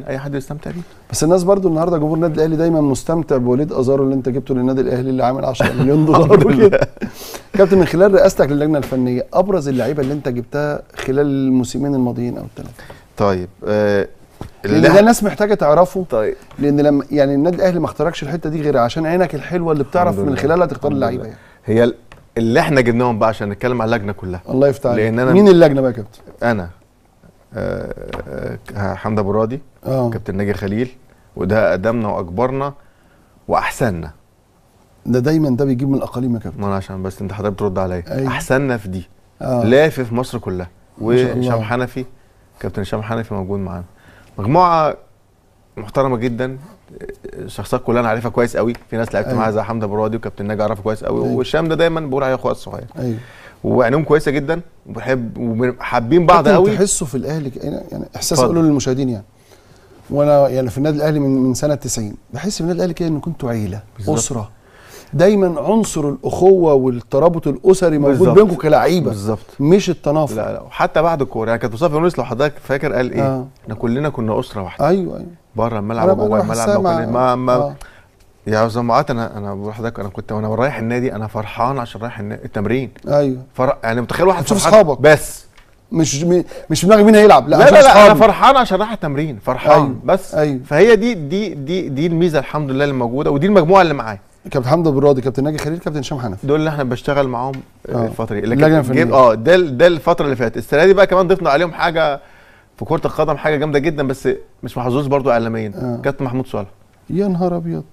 اي حد يستمتع بيه بس الناس برضو النهارده جمهور النادي الاهلي دايما مستمتع بوليد ازارو اللي انت جبته للنادي الاهلي اللي عامل 10 مليون دولار الحمد لله. وكده كابتن من خلال رئاستك للجنه الفنيه ابرز اللعيبه اللي انت جبتها خلال الموسمين الماضيين او الثلاثه طيب آه لان اللي ده إحنا- الناس محتاجه تعرفه طيب لان لما يعني النادي الاهلي ما اختاركش الحته دي غير عشان عينك الحلوه اللي بتعرف الحمد من لله. خلالها تختار الحمد اللعيبه لله. يعني هي ال- اللي احنا جبناهم بقى عشان نتكلم على اللجنه كلها الله يفتح عليك لأن أنا- مين اللجنه بقى يا كابتن انا آه آه، حمدي ابو راضي اه كابتن ناجي خليل وده اقدمنا واكبرنا واحسننا ده دايما ده بيجيب من الاقاليم يا كابتن ما انا عشان بس انت حضرتك بترد عليا أيوة. احسننا في دي اه لافف في مصر كلها ما شاء الله. وهشام حنفي كابتن هشام حنفي موجود معانا مجموعه محترمه جدا الشخصيات كلها انا عارفها كويس قوي في ناس لعبت أيوة. معاها زي حمدي ابو راضي وكابتن ناجي اعرفه كويس قوي أيوة. والشام ده دايما بقول عليه اخويا الصغير ايوه وعينيهم كويسه جدا وبحب وحابين بعض كابتن قوي تحسه في الاهلي ك- يعني احساس اتفضل. اقوله للمشاهدين يعني وانا يعني في النادي الاهلي من من سنه 90 بحس في النادي الاهلي كده ان كنتوا عيله بالظبط. اسره دايما عنصر الاخوه والترابط الاسري موجود بالظبط. بينكم كلعيبه بالظبط مش التنافر لا لا وحتى بعد الكوره يعني كانت مصطفى يونس لو حضرتك فاكر قال ايه؟ آه. احنا كلنا كنا اسره واحده ايوه ايوه بره الملعب أنا بقى وجوه بحسها الملعب مع- ما, ما, ما آه. يا زمعات انا انا بقول لحضرتك انا كنت وانا رايح النادي انا فرحان عشان رايح النا- التمرين ايوه فر... يعني متخيل واحد بتشوف فرحان أصحابك. بس مش م- مش في دماغي مين هيلعب لا لا عشان لا, لا انا أصحابي. فرحان عشان رايح التمرين فرحان أيوة. بس أيوة. فهي دي دي دي دي الميزه الحمد لله اللي موجوده ودي المجموعه اللي معايا كابتن حمدي ابو راضي كابتن ناجي خليل كابتن هشام حنفي دول اللي احنا بشتغل معاهم آه. آه. الفتره دي اللجنة لكن الفنية. جيب اه ده ال- ده الفتره اللي فاتت السنه دي بقى كمان ضفنا عليهم حاجه في كره القدم حاجه جامده جدا بس مش محظوظ برضو اعلاميا آه. كابتن محمود صالح يا نهار ابيض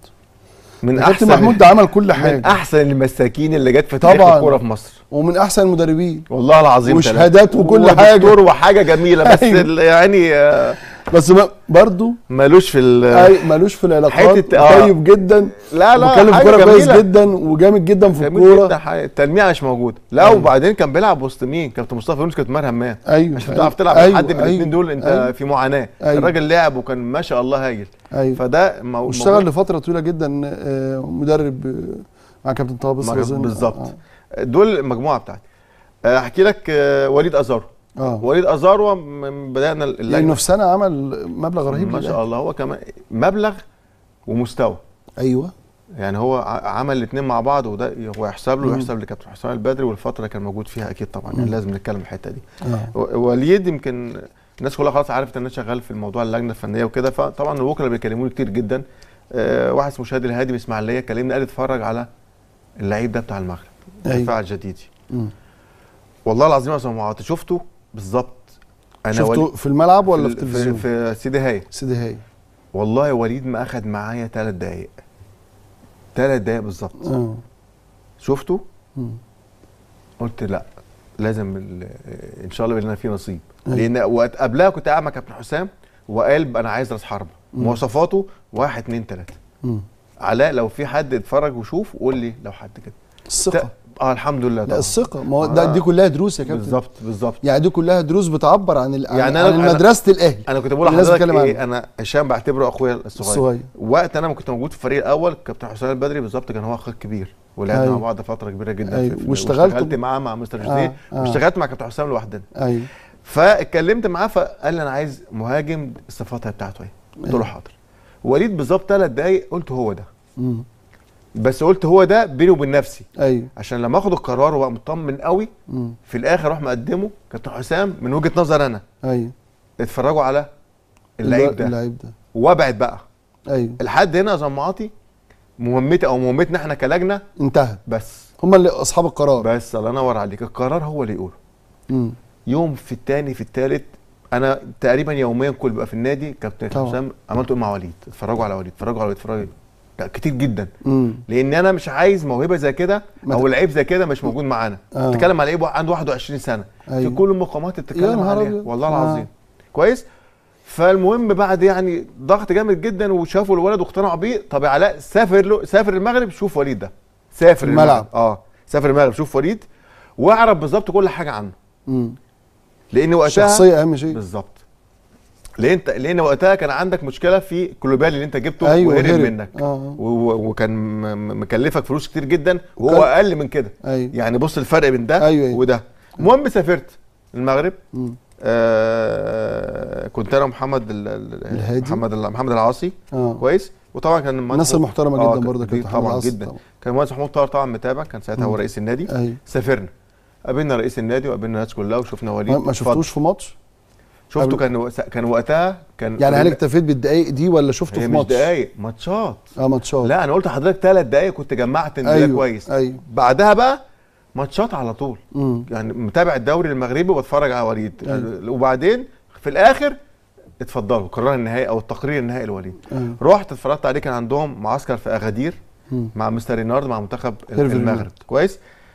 من كابتن احسن محمود ده عمل كل من حاجه احسن المساكين اللي جت في تاريخ طبعاً. الكوره في مصر ومن احسن المدربين والله العظيم وشهادات تلاتة. وكل ودكتور حاجة. وحاجه جميله بس أيوة. ال- يعني آه، بس ما برضه مالوش في ال اي مالوش في العلاقات حتة- آه. طيب جدا لا لا بيتكلم في حاجة الكوره كويس جميلة. جدا وجامد جدا في جميل جدا الكوره حاجة. التلميع مش موجود لا أيوة. وبعدين كان بيلعب وسط مين كابتن مصطفى يونس كابتن ماهر همام ايوه عشان أيوة. تعرف تلعب أيوة. حد من الاثنين أيوة. دول انت أيوة. في معاناه أيوة. الراجل لعب وكان ما شاء الله هايل ايوه فده مو- واشتغل موجود. لفتره طويله جدا آه، مدرب آه، مع كابتن طه بصري مع- أظن. بالظبط اه, دول المجموعه بتاعتي آه، احكي لك آه، وليد ازارو آه. وليد ازارو من بدانا اللجنه لانه في سنه عمل مبلغ رهيب ما للأهلي. شاء الله هو كمان مبلغ ومستوى ايوه يعني هو ع- عمل الاثنين مع بعض وده هو يحسب له مم. ويحسب لكابتن حسام البدري والفتره اللي كان موجود فيها اكيد طبعا يعني مم. لازم نتكلم الحته دي اه و- وليد يمكن الناس كلها خلاص عرفت ان انا شغال في الموضوع اللجنه الفنيه وكده فطبعا الوكلاء بيكلموني كتير جدا آه واحد اسمه شادي الهادي من اسماعيليه كلمني قال اتفرج على اللعيب ده بتاع المغرب أيوة. الدفاع الجديدي مم. والله العظيم يا استاذ معاذ شفته بالظبط انا شفته وليد في الملعب ولا في في, التلفزيون في, في سيدي هاي سيدي هاي والله وليد ما اخد معايا ثلاث دقايق ثلاث دقايق بالظبط اه شفته مم. قلت لا لازم ال- ان شاء الله يبقى لنا فيه نصيب أيوة. لان وقت قبلها كنت قاعد مع كابتن حسام وقال انا عايز راس حربه مم. مواصفاته واحد اتنين تلاته مم. علاء لو في حد اتفرج وشوف قول لي لو حد كده الثقه اه الحمد لله لا طبعا الثقه ما هو ده آه. دي كلها دروس يا كابتن بالظبط بالظبط يعني دي كلها دروس بتعبر عن ال... يعني يعني أنا- عن أنا- مدرسه الاهلي انا كنت بقول اللي لازم لحضرتك نتكلم ايه انا هشام بعتبره اخويا الصغير الصغير وقت انا ما كنت موجود في الفريق الاول كابتن حسام البدري بالظبط كان هو اخ كبير ولعبنا أيوة. مع بعض فتره كبيره جدا أيوة. في- في- واشتغلت واشتغلت ب- معاه مع مستر جوزيه آه، آه. واشتغلت مع كابتن حسام لوحدنا ايوه فاتكلمت معاه فقال لي انا عايز مهاجم الصفات بتاعته ايه قلت له أيوة. حاضر وليد بالظبط ثلاث دقايق قلت هو ده مم. بس قلت هو ده بيني وبين نفسي ايوه عشان لما اخد القرار وابقى مطمن قوي مم. في الاخر اروح مقدمه كابتن حسام من وجهه نظر انا ايوه اتفرجوا على اللعيب ده اللعيب ده وابعد بقى ايوه لحد هنا يا زمعاطي مهمتي او مهمتنا احنا كلجنه انتهى بس هم اللي اصحاب القرار بس الله ينور عليك القرار هو اللي يقوله مم. يوم في الثاني في الثالث انا تقريبا يوميا كل بقى في النادي كابتن طبعا. حسام عملت اقول مع وليد اتفرجوا على وليد اتفرجوا على وليد اتفرجوا لا كتير جدا مم. لان انا مش عايز موهبه زي كده ما او ت- لعيب زي كده مش موجود معانا آه. تتكلم على لعيب عنده 21 سنه أيوة. في كل المقامات اللي يا بتتكلم نهار عليها أبيض. والله آه. العظيم كويس فالمهم بعد يعني ضغط جامد جدا وشافوا الولد واقتنعوا بيه طب يا علاء سافر له سافر المغرب شوف وليد ده سافر الملعب. المغرب اه سافر المغرب شوف وليد واعرف بالظبط كل حاجه عنه مم. لان وقتها الشخصيه اهم شيء بالظبط لان انت لان وقتها كان عندك مشكله في كلوبالي اللي انت جبته ايوه وهرب هرب. منك اه و- و- وكان م- م- مكلفك فلوس كتير جدا وهو وكان- اقل من كده ايوه يعني بص الفرق بين ده أيوة، أيوة. وده المهم سافرت المغرب مم. آه كنت انا ومحمد ال- ال- الهادي. محمد ال- محمد العاصي اه كويس وطبعا كان المهندس الناس المحترمه آه، جدا كان- برضه كانت طبعا محمد جدا عاصي كان المهندس محمود طاهر طبعا متابع كان ساعتها هو مم. رئيس النادي طبعا. ايوه سافرنا قابلنا رئيس النادي وقابلنا الناس كلها وشفنا وليد ما, ما اتفضل. شفتوش في ماتش شفته قبل- كان وق- كان وقتها كان يعني هل اكتفيت بالدقايق دي ولا شفته هي في مش ماتش دقايق ماتشات اه ماتشات لا انا قلت لحضرتك ثلاث دقايق كنت جمعت ان ده ايوه كويس ايوه بعدها بقى ماتشات على طول امم يعني متابع الدوري المغربي وبتفرج على وليد أيوة. وبعدين في الاخر اتفضلوا قرار النهائي او التقرير النهائي لوليد ايوه رحت اتفرجت عليه كان عندهم معسكر في اغادير مم. مع مستر رينارد مع منتخب هيرفي المغرب رينارد. كويس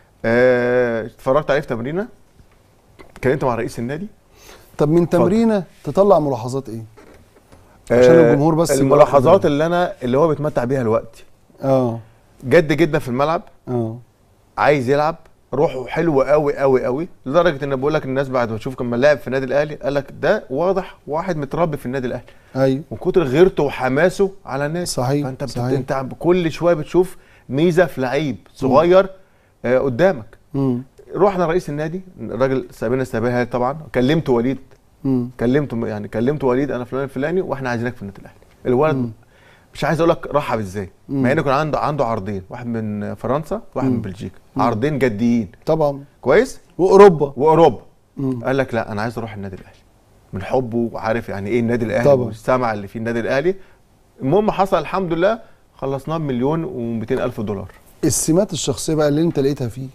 آه، اتفرجت عليه في تمرينه اتكلمت مع رئيس النادي طب من اتفضل. تمرينه تطلع ملاحظات ايه؟ عشان آه، الجمهور بس يبقى واخد الملاحظات باله. اللي انا اللي هو بيتمتع بيها الوقت اه جد جدا في الملعب اه عايز يلعب روحه حلوه قوي قوي قوي لدرجه ان بقول لك الناس بعد ما تشوف كما لعب في النادي الاهلي قال لك ده واضح واحد متربي في النادي الاهلي ايوه من كتر غيرته وحماسه على الناس صحيح فانت بت... صحيح انت كل شويه بتشوف ميزه في لعيب صغير آه قدامك امم رحنا رئيس النادي الراجل سابنا السابيه طبعا كلمت وليد امم كلمته يعني كلمت وليد انا فلان الفلاني واحنا عايزينك في النادي الاهلي الولد مم. مش عايز اقول لك رحب ازاي مم. مع انه كان عنده عنده عرضين واحد من فرنسا واحد مم. من بلجيكا مم. عرضين جديين طبعا كويس واوروبا واوروبا مم. قال لك لا انا عايز اروح النادي الاهلي من حبه وعارف يعني ايه النادي الاهلي طبعا. والسمع اللي فيه النادي الاهلي المهم حصل الحمد لله خلصناه بمليون و200 الف دولار السمات الشخصيه بقى اللي انت لقيتها فيه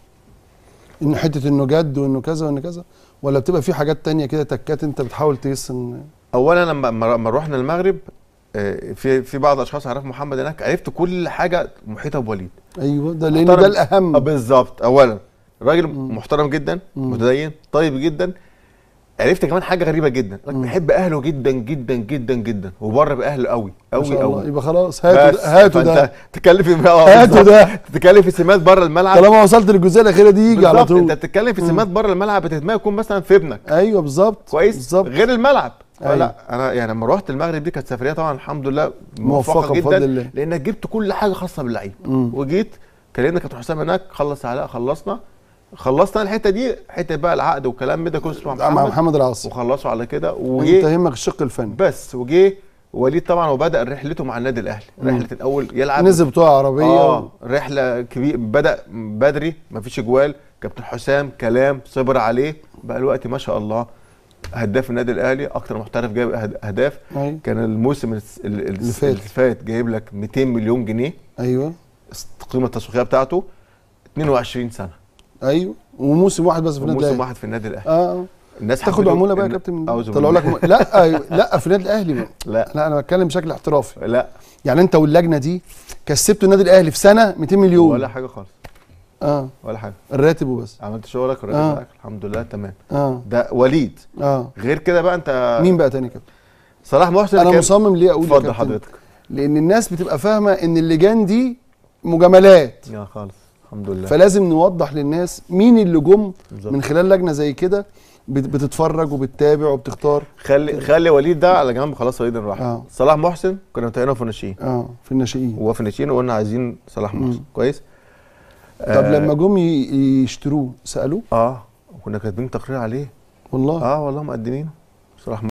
ان حته انه جد وانه كذا وانه كذا ولا بتبقى في حاجات تانية كده تكات انت بتحاول تقيس ان اولا لما لما لما رحنا المغرب آه، في في بعض الاشخاص عرف محمد هناك عرفت كل حاجه محيطه بوليد ايوه ده لان محترم. ده الاهم آه، بالظبط اولا راجل مم. محترم جدا مم. متدين طيب جدا عرفت كمان حاجه غريبه جدا راجل مم. بيحب اهله جدا جدا جدا جدا وبره باهله قوي ما قوي شاء الله قوي يبقى خلاص هاتوا بس ده هاتوا فأنت ده تتكلم في آه، هاتوا بالظبط. ده تتكلم في سمات بره الملعب طالما وصلت للجزئيه الاخيره دي يجي على بالظبط طول انت بتتكلم في سمات بره الملعب بتتمنى يكون مثلا في ابنك ايوه بالظبط كويس بالظبط غير الملعب أيوة. لا انا يعني لما رحت المغرب دي كانت سفريه طبعا الحمد لله موفقة موفقه بفضل جدا الله. لانك جبت كل حاجه خاصه باللعيب مم. وجيت كلمنا كابتن حسام هناك خلص علاء خلصنا خلصنا الحته دي حته بقى العقد والكلام ده كله اسمه مع محمد محمد العاصي وخلصوا على كده انت وجه يهمك الشق الفني بس وجه وليد طبعا وبدا رحلته مع النادي الاهلي مم. رحله الاول يلعب نزل بطوله عربيه اه رحله كبيره بدا بدري مفيش اجوال كابتن حسام كلام صبر عليه بقى الوقت ما شاء الله هداف النادي الاهلي اكتر محترف جايب أهد- اهداف ايوه كان الموسم الس- ال- ال- اللي فات. اللي فات جايب لك 200 مليون جنيه ايوه القيمه التسويقيه بتاعته 22 سنه ايوه وموسم واحد بس في النادي موسم الاهلي واحد في النادي الاهلي اه الناس تاخد حبته عموله بقى يا إن- كابتن أعوذ طلعوا بالله. لك م... لا أيوة. لا في النادي الاهلي بقى. لا لا انا بتكلم بشكل احترافي لا يعني انت واللجنه دي كسبتوا النادي الاهلي في سنه 200 مليون ولا حاجه خالص اه ولا حاجه الراتب وبس عملت شغلك والراجل آه. بتاعك الحمد لله تمام اه ده وليد اه غير كده بقى انت مين بقى تاني كابتن صلاح محسن انا كان- مصمم ليه اقول يا اتفضل كابتن؟ حضرتك لان الناس بتبقى فاهمه ان اللجان دي مجاملات يا خالص الحمد لله فلازم نوضح للناس مين اللي جم بالظبط. من خلال لجنه زي كده بت- بتتفرج وبتتابع وبتختار خلي خلي وليد ده على جنب خلاص وليد راح آه. صلاح محسن كنا متابعينه في الناشئين اه في الناشئين هو في الناشئين وقلنا عايزين صلاح محسن مم. كويس طب لما جم ي- يشتروه سالوه اه كنا كاتبين تقرير عليه والله اه والله مقدمينه صلاح